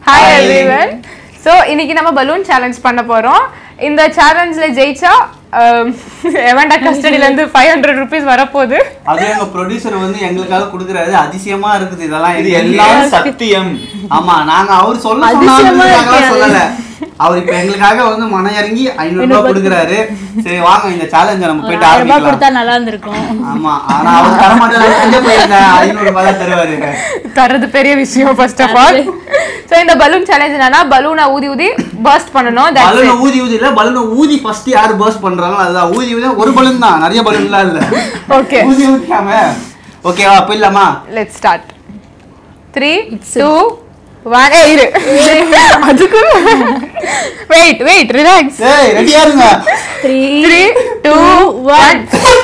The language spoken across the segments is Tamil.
Hi Hi. எவ்ரிவன் ஸோ இன்னைக்கு நம்ம பலூன் சேலஞ்ச் பண்ண போறோம் இந்த சேலஞ்சில் ஜெயிச்சா எவன்டா கஸ்டடியில இருந்து ஃபைவ் ஹண்ட்ரட் ருபீஸ் வரப்போகுது அது எங்க ப்ரொடியூசர் வந்து எங்களுக்காக கொடுக்குறாரு அதிசயமா இருக்குது இதெல்லாம் இது இது எல்லாம் சத்தியம் ஆமா நாங்க அவர் சொல்ல அதிசயமா சொன்னாலும் இருக்கு. சொல்லல அவர் இப்ப எங்களுக்காக வந்து மன இறங்கி ஐநூறு ரூபாய் கொடுக்குறாரு சரி வாங்க இந்த சேலஞ்ச நம்ம ஒரு போயிட்டு ஆயிரம் ரூபாய் ஆரம்பிக்கலாம் கொடுத்தா நல்லா இருந்திருக்கும் ஆமா ஆனா அவர் தர மாட்டேன் செஞ்ச போயிருந்தேன் ஐநூறு ரூபாய் தான் தருவாரு தரது பெரிய விஷயம் ஃபர்ஸ்ட் ஆஃப் ஆல் ஸோ இந்த பலூன் சேலஞ்ச் என்னன்னா பலூனை ஊதி ஊதி பர்ஸ்ட் பண்ணணும் that's பலூனை it. ஊதி ஊதி இல்ல பலூனை ஊதி ஃபர்ஸ்ட் யாரு பர்ஸ்ட் பண்றாங்களோ அதுதான் ஊதி ஊதி ஒரு பலூன் தான் நிறைய பலூன்லாம் இல்ல Okay. ஊதி ஊதிக்காம ஓகேவா போயிடலாமா let start three two one ஏ இரு அதுக்கு வெயிட் வெயிட் ரிலாக்ஸ் ஏய் ரெடியா இருங்க த்ரீ த்ரீ டூ ஒன்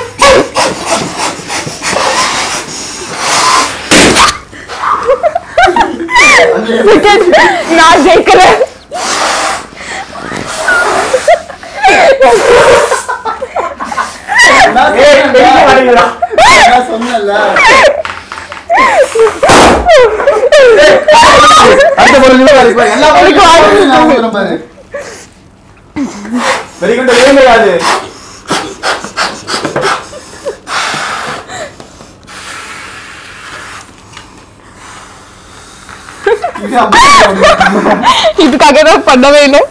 நான் ஜெயிக்கிறேன் நான் சொன்னேன்ல அடுத்த பொருள் பாரு பாரு, எல்லா பொருளும் நான் சொல்றேன் பாரு வெரி குட் வேலையாது இது அப்படியே இதுக்காக தான் பண்ணவே இல்லை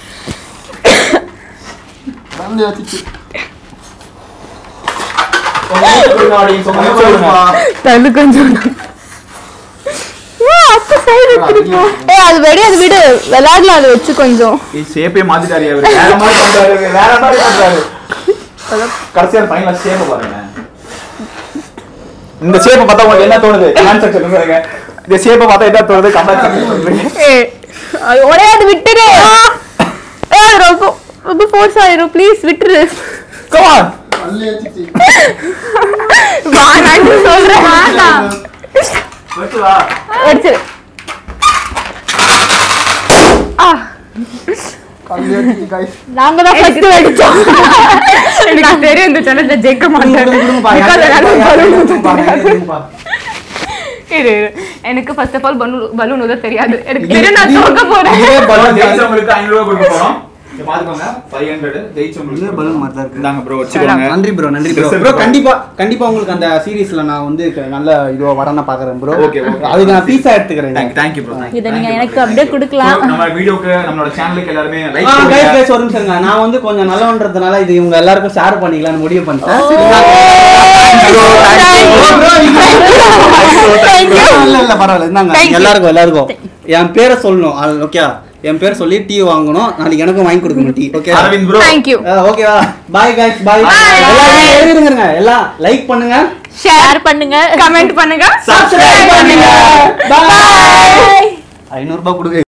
வந்து வச்சுச்சு. தள்ளு கொஞ்சம் அப்ப சைடு ஏ அது வெடி அது விடு விளையாடலாம் அதை வச்சு கொஞ்சம் ஷேப்பே மாத்திட்டாரு அவரு வேற மாதிரி பண்றாரு வேற மாதிரி பண்றாரு கடைசியா ஃபைனலா ஷேப்ப பாருங்க இந்த ஷேப்ப பார்த்தா உங்களுக்கு என்ன தோணுது கமெண்ட் செக்ஷன் பாருங்க இந்த ஷேப்ப பார்த்தா என்ன தோணுது கமெண்ட் செக்ஷன் ஏ அது ஒரே அது விட்டுடு ஏ அது ரொம்ப ரொம்ப ஃபோர்ஸ் ஆயிரும் ப்ளீஸ் விட்டுரு கம் ஆன் பல்லு வச்சுச்சு. வேணான்னு சொல்றேன் வேணாம் வெச்சு வா அடிச்சிரு ஆ பல்லு வச்சுச்சு guys. நாங்க தான் ஃபர்ஸ்ட் வெடிச்சோம் எனக்கு தெரியும் இந்த சேனல்ல ஜெயிக்க மாட்டேன் கொடுங்க, கொடுங்கப்பா. Because என்னால யாரு- balloon ஊத கொடுங்கப்பா, தெரியாது. கொடுங்கப்பா. இரு இரு. எனக்கு first of all balloon balloon ஊத தெரியாது எனக்கு தெரியும் நான் தோக்க போறேன் இதே balloon ஜெயிச்சவங்களுக்கு 500 ரூபாய் கொடுக்க போறோம் இங்க பாத்துக்கோங்க 500 ஜெயிச்சவங்களுக்கு இதே balloon மாதிரி தான் இருக்கு. இந்தாங்க ப்ரோ வச்சுக்கோங்க நன்றி ப்ரோ நன்றி ப்ரோ Result ப்ரோ பா. கண்டிப்பா கண்டிப்பா உங்களுக்கு அந்த சீரிஸ்ல நான் வந்து க- நல்ல இதுவா வரணும் பாக்குறேன் ப்ரோ Okay, okay. அதுக்கு நான் பீஸா எடுத்துக்கிறேன் தேங்க் தேங்க் யூ ப்ரோ இதை நீங்க எனக்கு அப்படியே கொடுக்கலாம் நம்ம வீடியோக்கு நம்மளோட சேனலுக்கு எல்லாருமே லைக் ஆ பண்ணுங்க கைஸ் கைஸ் ஒரு நிமிஷம் இருங்க. நான் வந்து கொஞ்சம் நல்லவன்றதுனால இது இவங்க எல்லாருக்கும் ஷேர் பண்ணிக்கலாம்னு முடிவு பண்ணிட்டேன் இல்ல இல்ல பரவாயில்ல இந்தாங்க Thank you. எல்லாருக்கும் எல்லாருக்கும் என் பேரை சொல்லணும் ஓகே என் பேர் சொல்லி டீ வாங்கணும் நாளைக்கு எனக்கும் வாங்கி கொடுக்கணும் tea okay Aravind bro thank you ஓகேவா பாய் கைஸ் பாய் Bye. எல்லாரும் எழுதிருங்க எல்லாம் லைக் பண்ணுங்க ஷேர் பண்ணுங்க கமெண்ட் பண்ணுங்க சப்ஸ்கிரைப் பண்ணுங்க Bye. ஐநூறு ரூபாய் கொடுங்க